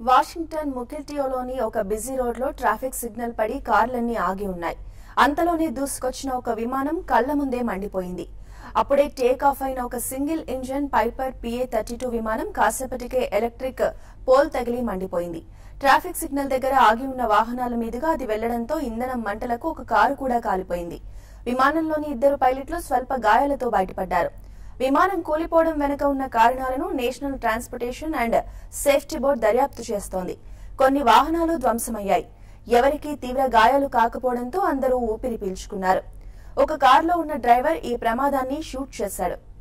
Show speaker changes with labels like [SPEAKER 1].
[SPEAKER 1] Washington ముకిల్టియోలోని ఒక busy రోడ్లో traffic signal పడి కార్లన్నీ ఆగి ఉన్నాయి అంతలోనే దూసుకొచ్చిన ఒక విమానం కళ్ల ముందే మండిపోయింది అప్పుడే టేక్ ఆఫ్ అయిన ఒక single engine Piper PA thirty two విమానం కాసేపటికే ఎలక్ట్రిక్ పోల్ తగిలి మండిపోయింది ట్రాఫిక్ సిగ్నల్ దగ్గర ఆగి ఉన్న వాహనాల మీదుగా అది వెళ్లడంతో ఇంధనం మంటలకు ఒక కారు కూడా కాలిపోయింది విమానంలోని ఇద్దరు పైలట్లు స్వల్ప గాయాలతో బయటపడ్డారు విమానం కూలిపోవడం వెనుక ఉన్న కారణాలను National Transportation and Safety Board దర్యాప్తు చేస్తోంది కొన్ని వాహనాలు ధ్వంసమయ్యాయి ఎవరికీ తీవ్ర గాయాలు కాకపోవడంతో అందరూ ఊపిరి పీల్చుకున్నారు ఒక కారులో ఉన్న డ్రైవర్ ఈ ప్రమాదాన్ని షూట్ చేశాడు